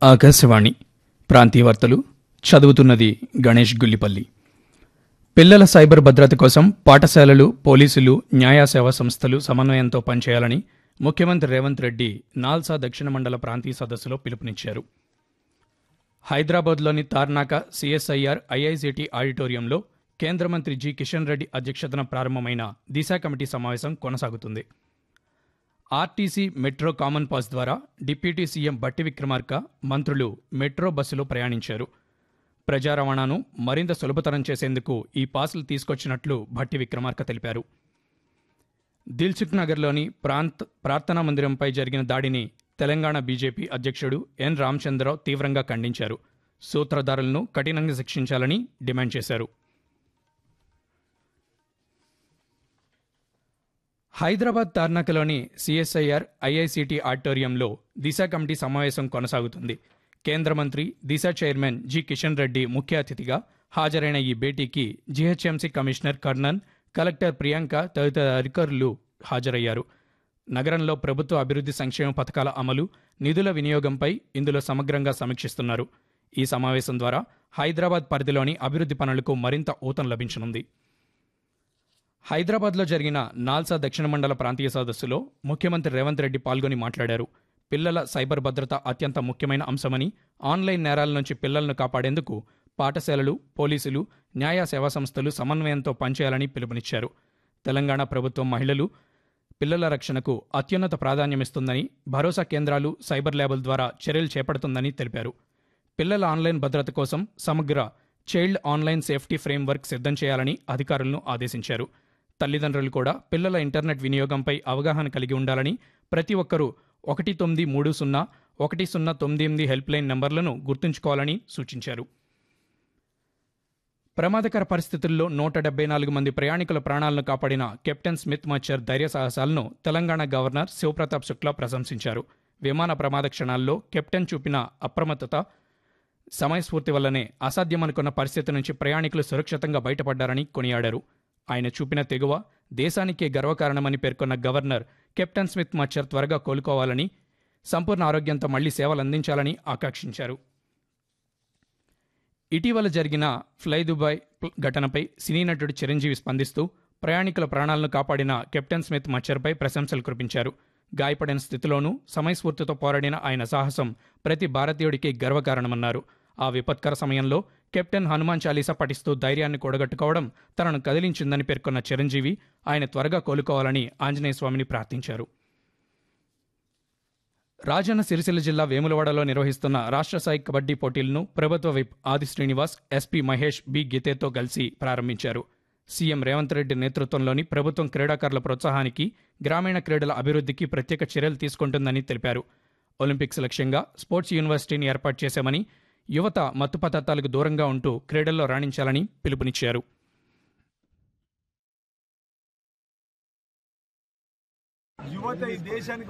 ఆకాశవాణి ప్రాంతీయ వార్తలు చదువుతున్నది గణేష్ గుల్లిపల్లి పిల్లల సైబర్ భద్రత కోసం పాఠశాలలు పోలీసులు న్యాయ సేవా సంస్థలు సమన్వయంతో పనిచేయాలని ముఖ్యమంత్రి రేవంత్ రెడ్డి నాల్సా దక్షిణ మండల ప్రాంతీయ సదస్సులో పిలుపునిచ్చారు హైదరాబాద్లోని తార్నాక సిఎస్ఐఆర్ ఐఐసిటి ఆడిటోరియంలో కేంద్ర మంత్రి జి కిషన్ రెడ్డి అధ్యక్షతన ప్రారంభమైన దిశ కమిటీ సమావేశం కొనసాగుతుంది ఆర్టీసీ మెట్రో కామన్ పాస్ ద్వారా డిప్యూటీ సీఎం బట్టి విక్రమార్క మంత్రులు మెట్రో బస్సులో ప్రయాణించారు ప్రజా రవాణాను మరింత సులభతరం చేసేందుకు ఈ పాసులు తీసుకొచ్చినట్లు భట్టి విక్రమార్క తెలిపారు దిల్సుఖ్ నగర్లోని ప్రాంత్ ప్రార్థనా మందిరంపై జరిగిన దాడిని తెలంగాణ బీజేపీ అధ్యక్షుడు ఎన్ రామచంద్రరావు తీవ్రంగా ఖండించారు సూత్రధారులను కఠినంగా శిక్షించాలని డిమాండ్ చేశారు హైదరాబాద్ తార్నాకలోని సిఎస్ఐఆర్ ఐఐసిటి ఆడిటోరియంలో దిశ కమిటీ సమావేశం కొనసాగుతుంది కేంద్ర మంత్రి దిశ చైర్మన్ జి కిషన్ రెడ్డి ముఖ్య అతిథిగా హాజరైన ఈ భేటీకి GHMC commissioner Karnan collector Priyanka తదితర అధికారులు హాజరయ్యారు నగరంలో ప్రభుత్వ అభివృద్ధి సంక్షేమ పథకాల అమలు నిధుల వినియోగంపై ఇందులో సమగ్రంగా సమీక్షిస్తున్నారు ఈ సమావేశం ద్వారా హైదరాబాద్ పరిధిలోని అభివృద్ధి పనులకు మరింత ఊతం లభించనుంది హైదరాబాద్లో జరిగిన నాల్సా దక్షిణ మండల ప్రాంతీయ సదస్సులో ముఖ్యమంత్రి రేవంత్ రెడ్డి పాల్గొని మాట్లాడారు పిల్లల సైబర్ భద్రత అత్యంత ముఖ్యమైన అంశమని ఆన్లైన్ నేరాల నుంచి పిల్లలను కాపాడేందుకు పాఠశాలలు పోలీసులు న్యాయ సేవా సంస్థలు సమన్వయంతో పనిచేయాలని పిలుపునిచ్చారు తెలంగాణ ప్రభుత్వం మహిళలు పిల్లల రక్షణకు అత్యున్నత ప్రాధాన్యమిస్తుందని భరోసా కేంద్రాలు సైబర్ ల్యాబుల ద్వారా చర్యలు చేపడుతుందని తెలిపారు పిల్లల ఆన్లైన్ భద్రత కోసం సమగ్ర చైల్డ్ ఆన్లైన్ సేఫ్టీ ఫ్రేమ్వర్క్ సిద్ధం చేయాలని అధికారులను ఆదేశించారు తల్లిదండ్రులు కూడా పిల్లల ఇంటర్నెట్ వినియోగంపై అవగాహన కలిగి ఉండాలని ప్రతి ఒక్కరూ ఒకటి తొమ్మిది మూడు సున్నా ఒకటి సున్నా తొమ్మిది ఎనిమిది హెల్ప్ లైన్ నంబర్లను గుర్తుంచుకోవాలని సూచించారు ప్రమాదకర పరిస్థితుల్లో నూట డెబ్బై నాలుగు మంది ప్రయాణికుల ప్రాణాలను కాపాడిన కెప్టెన్ స్మిత్ మచ్చర్ ధైర్య సాహసాలను తెలంగాణ గవర్నర్ శివప్రతాప్ శుక్లా ప్రశంసించారు విమాన ప్రమాద క్షణాల్లో కెప్టెన్ చూపిన అప్రమత్తత సమయస్ఫూర్తి వల్లనే అసాధ్యమనుకున్న పరిస్థితి నుంచి ప్రయాణికులు సురక్షితంగా బయటపడ్డారని కొనియాడారు ఆయన చూపిన తెగువ దేశానికే గర్వకారణమని పేర్కొన్న గవర్నర్ కెప్టెన్ స్మిత్ మచ్చర్ త్వరగా కోలుకోవాలని సంపూర్ణ ఆరోగ్యంతో మళ్లీ సేవలు అందించాలని ఆకాంక్షించారు ఇటీవల జరిగిన ఫ్లై దుబాయ్ ప్ల- ఘటనపై సినీ నటుడు చిరంజీవి స్పందిస్తూ ప్రయాణికుల ప్రాణాలను కాపాడిన కెప్టెన్ స్మిత్ మచ్చర్పై ప్రశంసలు కురిపించారు గాయపడిన స్థితిలోనూ సమయస్ఫూర్తితో పోరాడిన ఆయన సాహసం ప్రతి భారతీయుడికి గర్వకారణమన్నారు ఆ విపత్కర సమయంలో కెప్టెన్ హనుమాన్ చాలీసా పఠిస్తూ ధైర్యాన్ని కూడగట్టుకోవడం తనను కదిలించిందని పేర్కొన్న చిరంజీవి ఆయన త్వరగా కోలుకోవాలని ఆంజనేయ స్వామిని ప్రార్థించారు రాజన్న సిరిసిల్ల జిల్లా వేములవాడలో నిర్వహిస్తున్న రాష్ట్ర స్థాయి కబడ్డీ పోటీలను ప్రభుత్వ whip Adi Srinivas SP Mahesh B గీతేతో కలిసి ప్రారంభించారు సీఎం రేవంత్ రెడ్డి నేతృత్వంలోని ప్రభుత్వం క్రీడాకారుల ప్రోత్సాహానికి గ్రామీణ క్రీడల అభివృద్ధికి ప్రత్యేక చర్యలు తీసుకుంటుందని తెలిపారు ఒలింపిక్స్ లక్ష్యంగా స్పోర్ట్స్ యూనివర్సిటీని ఏర్పాటు చేశామని యువత మత్తు పదార్థాలకు దూరంగా ఉంటూ క్రీడల్లో రాణించాలని పిలుపునిచ్చారు యువత ఈ దేశానికి